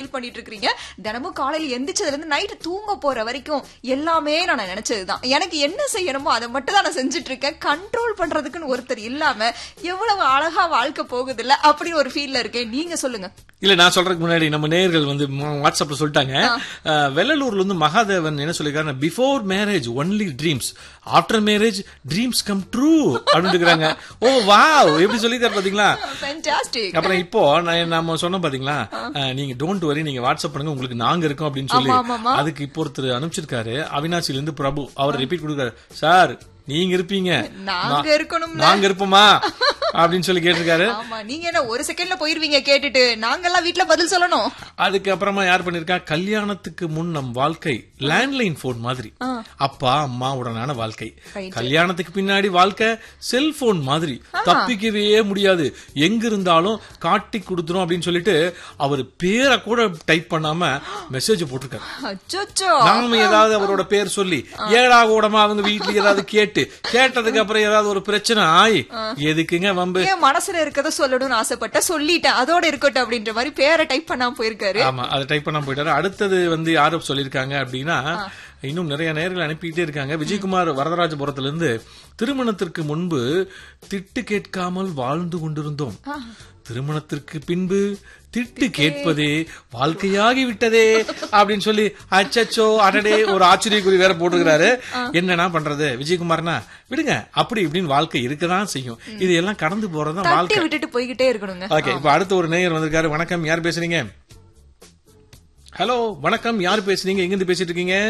Live பண்ணிட்டு இருக்கீங்க தினமும் காலையில எந்திரிச்சதுல இருந்து நைட் தூங்க போற வரைக்கும் எல்லாமே நான் நினைச்சதுதான் எனக்கு என்ன செய்யணுமோ அதை மட்டும் தான் நான் செஞ்சுட்டு இருக்கேன் கண்ட்ரோல் பண்றதுக்குன்னு ஒருத்தர் இல்லாம எவ்வளவு அழகா வாழ்க்கை போகுது இல்ல அப்படி ஒரு ஃபீல்ல இருக்கேன் நீங்க சொல்லுங்க இல்ல நான் சொல்றதுக்கு முன்னாடி நம்ம நேயர்கள் வந்து ம- வாட்ஸ்அப்ல சொல்லிட்டாங்க அஹ், வெள்ளலூர்ல இருந்து மகாதேவன் என்ன சொல்லிருக்காரு before marriage only dreams after marriage dreams come true அப்படின்னு இருக்கிறாங்க ஓ வாவ் எப்படி சொல்லிருக்காரு பாத்தீங்களா ஃபேன்டாஸ்டிக் அப்புறம் இப்போ நான் நம்ம சொன்னோம் பாத்தீங்களா அஹ், நீங்க டோன்ட் வரி நீங்க வாட்ஸ்அப் பண்ணுங்க உங்களுக்கு நாங்க இருக்கோம் அப்படின்னு சொல்லி ஆமா, ஆமா. அதுக்கு இப்போ ஒருத்தர் அனுப்பிச்சிருக்காரு அவினாசில இருந்து பிரபு அவர் ரிப்பீட் கொடுக்காரு சார் நீங்க இருப்பீங்க நாங்க இருக்கணும்ல நாங்க இருப்போமா அப்படின்னு சொல்லி கேட்டிருக்காரு ஆமா நீங்க என்ன ஒரு செகண்ட்ல போயிருவீங்க கேட்டுட்டு நாங்கெல்லாம் வீட்ல பதில் சொல்லணும் அதுக்கப்புறமா யார் பண்ணிருக்கா கல்யாணத்துக்கு முன் நம் வாழ்க்கை லேண்ட்லைன் போன் மாதிரி அப்பா அம்மா உடனான வாழ்க்கை Right. கல்யாணத்துக்கு பின்னாடி வாழ்க்கை செல்போன் மாதிரி தப்பிக்கவே முடியாது எங்க இருந்தாலும் காட்டி கொடுத்துரும் அப்படின்னு சொல்லிட்டு அவர் பேரை கூட டைப் பண்ணாம மெசேஜ் போட்டிருக்காரு அச்சோ நாம ஏதாவது அவரோட பேர் சொல்லி ஏழா கூடமா அவங்க வீட்டுல ஏதாவது கேட்டு கேட்டதுக்கு அப்புறம் ஏதாவது ஒரு பிரச்சனை ஆயி எதுக்குங்க வம்பு என் மனசுல இருக்கத சொல்லணும்னு ஆசைப்பட்ட சொல்லிட்டேன் அதோட இருக்கட்டும் அப்படின்ற மாதிரி பேரை டைப் பண்ணாம போயிருக்காரு ஆமா அதை டைப் பண்ண போயிட்டாரு அடுத்தது வந்து யாரு சொல்லிருக்காங்க அப்படின்னா இன்னும் நிறைய நேர்கள் அனுப்பிட்டே இருக்காங்க விஜயகுமார் வரதராஜபுரத்துல இருந்து திருமணத்திற்கு முன்பு திட்டு கேட்காமல் வாழ்ந்து கொண்டிருந்தோம் திருமணத்திற்கு பின்பு திட்டு கேட்பதே வாழ்க்கையாகி விட்டதே அப்படின்னு சொல்லி அச்சச்சோ அடடே ஒரு ஆச்சரியக்குறி வேற போட்டுக்கிறாரு என்னன்னா பண்றது விஜயகுமார்னா விடுங்க அப்படி இப்படின்னு வாழ்க்கை இருக்கதான் செய்யும் இது எல்லாம் கடந்து போறதுதான் தட்டி வாழ்க்கை விட்டுட்டு போய்கிட்டே இருக்கணுங்க ஓகே இப்ப அடுத்த ஒரு நேயர் வந்திருக்காரு வணக்கம் யார் பேசுறீங்க ஹலோ வணக்கம் யார் பேசுறீங்க எங்க இருந்து பேசிட்டு இருக்கீங்க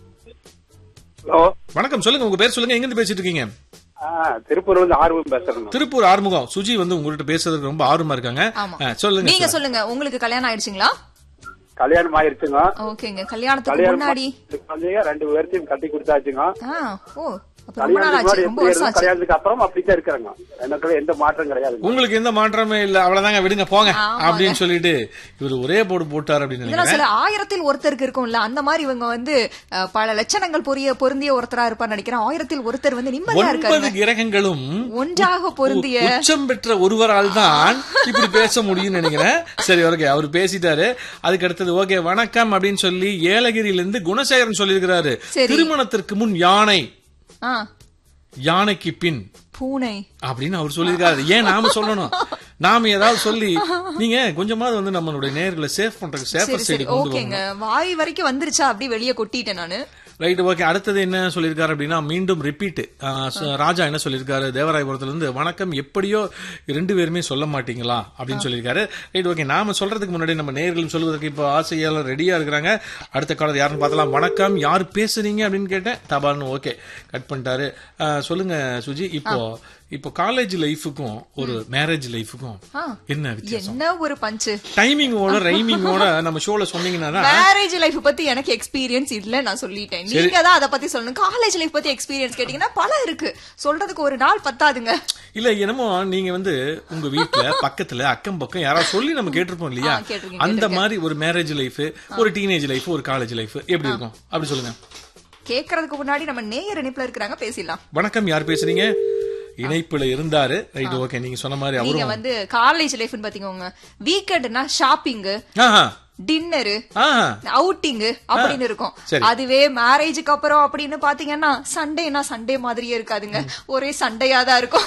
ஹலோ வணக்கம் சொல்லுங்க உங்க பேர் சொல்லுங்க எங்க இருந்து பேசிட்டு இருக்கீங்க ஆ, திருப்பூர்ல இருந்து ஆர்வம் பேசுறேங்க திருப்பூர் ஆறுமுகம் சுஜி வந்து உங்ககிட்ட பேசுறதுக்கு ரொம்ப ஆர்வமா இருக்காங்க ஆமா. ஆ, சொல்லுங்க நீங்க சொல்லுங்க உங்களுக்கு கல்யாணம் ஆயிடுச்சுங்களா கல்யாணம் ஆயிருச்சுங்க ஓகேங்க கல்யாணத்துக்கு கல்யாணம் முன்னாடி பண்ணி ரெண்டு பேர்த்தையும் கட்டி கொடுத்தாச்சுங்க ஆ ஓ அப்ப ரொம்ப நாள் கல்யாணத்துக்கு ஆச்சு முன்னாடி ரொம்ப எப்படி வருஷம் இருந்தோம், ஆச்சு கல்யாணத்துக்கு அப்புறம் அப்படித்தான் இருக்கிறேங்க எனக்கு எந்த மாற்றம் கிடையாது உங்களுக்கு எந்த மாற்றமே இல்ல அவ்வளவுதாங்க விடுங்க போங்க ஆமாங்க. அப்படின்னு சொல்லிட்டு இவர் ஒரே போடு போட்டார் அப்படின்னு இதெல்லாம் நினைக்கிறேன் சில ஆயிரத்தில் ஒருத்தருக்கு இருக்கும்ல அந்த மாதிரி இவங்க வந்து அஹ், பல லட்சணங்கள் பொரிய பொருந்திய ஒருத்தரா இருப்பார் நினைக்கிறேன் ஆயிரத்தில் ஒருத்தர் வந்து நிம்மதியா ஒன்பது இருக்காரு கிரகங்களும் ஒன்றாக பொருந்திய உச்சம் பெற்ற ஒருவரால் தான் இப்படி பேச முடியும்னு நினைக்கிறேன் சரி ஓகே அவர் பேசிட்டாரு அதுக்கு அடுத்தது ஓகே வணக்கம் அப்படின்னு சொல்லி ஏலகிரியில இருந்து குணசேகரன் சொல்லியிருக்கிறாரு சரி. திருமணத்திற்கு முன் யானை ஆ யானைக்கு பின் பூனை அப்படின்னு அவர் சொல்லியிருக்காரு ஏன் நாம சொல்லணும் நாம ஏதாவது சொல்லி நீங்க கொஞ்சமாவது வந்து நம்மளுடைய நேர்களை சேஃப் பண்றதுக்கு சரி சேஃபர் சரி சைடு கொண்டு வாங்க ஓகேங்க வாய் வரைக்கும் வந்துருச்சா அப்படி வெளியே கொட்டிட்டேன் நானு ரைட் ஓகே அடுத்தது என்ன சொல்லியிருக்காரு அப்படின்னா மீண்டும் ரிப்பீட் ராஜா என்ன சொல்லியிருக்காரு தேவராயபுரத்துல இருந்து வணக்கம் எப்படியோ ரெண்டு பேருமே சொல்ல மாட்டீங்களா அப்படின்னு சொல்லியிருக்காரு ரைட் ஓகே நாம சொல்றதுக்கு முன்னாடி நம்ம நேர்களும் சொல்வதற்கு இப்போ ஆசையாளர் ரெடியா இருக்கிறாங்க அடுத்த காலத்து யாருன்னு பார்த்தலாம் வணக்கம் யார் பேசுறீங்க அப்படின்னு கேட்டேன் தபால்னு ஓகே கட் பண்ணிட்டாரு ஆ, சொல்லுங்க சுஜி இப்போ இப்போ காலேஜ் லைஃபுக்கும் ஒரு மேரேஜ் லைஃபுக்கும் ஆ. என்ன வித்தியாசம் என்ன ஒரு பஞ்சு டைமிங்கோட ரைமிங்கோட நம்ம ஷோல சொன்னீங்கன்னா தான் மேரேஜ் லைஃப் பத்தி எனக்கு எக்ஸ்பீரியன்ஸ் இல்ல நான் சொல்லிட்டேன் நீங்க தான் அத பத்தி சொல்லணும் காலேஜ் லைஃப் பத்தி எக்ஸ்பீரியன்ஸ் கேட்டீங்கன்னா பல இருக்கு சொல்றதுக்கு ஒரு நாள் பத்தாதுங்க இல்ல என்னமோ நீங்க வந்து உங்க வீட்ல பக்கத்துல அக்கம் பக்கம் யாராவது சொல்லி நம்ம கேட்டிருப்போம் இல்லையா ஆ, கேட்டிருக்கேன், அந்த மாதிரி ஒரு மேரேஜ் லைஃப் ஒரு டீனேஜ் லைஃப் ஒரு காலேஜ் லைஃப் எப்படி இருக்கும் அப்படி சொல்லுங்க கேக்குறதுக்கு முன்னாடி நம்ம நேயர் இணைப்புல இருக்கிறாங்க பேசிடலாம் வணக்கம் யார் பேசுறீங்க இணைப்புல இருந்தாரு ரைட் ஓகே நீங்க சொன்ன மாதிரி நீங்க அவரும் வந்து காலேஜ் லைஃப்னு பாத்தீங்கோங்க வீக்கெண்ட்னா ஷாப்பிங் ஆஹா டின்னரு ஆஹா அவுட்டிங் அப்படின்னு இருக்கும் சரி. அதுவே மேரேஜுக்கு அப்புறம் அப்படின்னு பாத்தீங்கன்னா சண்டேனா சண்டே மாதிரியே இருக்காதுங்க ஒரே சண்டையா தான் இருக்கும்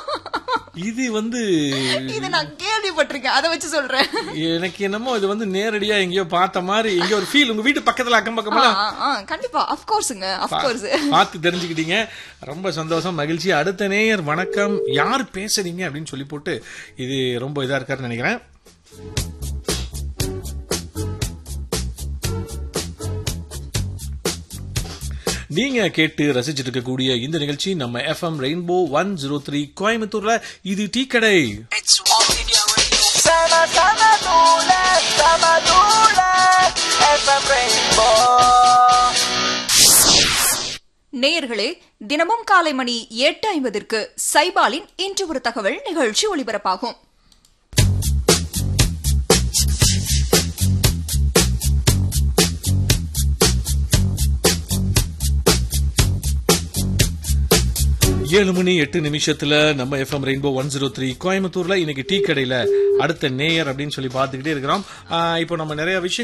இது வந்து இது நான் கேள்விப்பட்டிருக்கேன் அதை வச்சு சொல்றேன் எனக்கு என்னமோ இது வந்து நேரடியா எங்கேயோ பார்த்த மாதிரி எங்கேயோ ஒரு ஃபீல் உங்க வீட்டு பக்கத்துல அக்கம் பக்கமா ஆ, ஆ, கண்டிப்பா அப்கோர்ஸுங்க அப்கோர்ஸ் பார்த்து தெரிஞ்சுக்கிட்டீங்க ரொம்ப சந்தோஷம் மகிழ்ச்சி அடுத்த நேயர் வணக்கம் யார் பேசுறீங்க அப்படின்னு சொல்லி போட்டு இது ரொம்ப இதா இருக்காருன்னு நினைக்கிறேன் நீங்க கேட்டு ரசிச்சிட்டு இருக்கக்கூடிய இந்த நிகழ்ச்சி நம்ம FM rainbow one zero three கோயம்புத்தூர்ல இது டீ கடை Sama sama dula, sama dula, FM Rainbow. நேயர்களே தினமும் காலை மணி எட்டு ஐம்பதற்கு சைபாலின் இன்று ஒரு தகவல் நிகழ்ச்சி ஒளிபரப்பாகும் ஏழு மணி எட்டு நிமிஷத்துல நம்ம FM rainbow one zero three கோயம்புத்தூர்ல இன்னைக்கு டீ கடையில அடுத்த நேயர் அப்படின்னு சொல்லி பார்த்துக்கிட்டே இருக்கிறோம் ஆஹ் இப்போ நம்ம நிறைய விஷயம்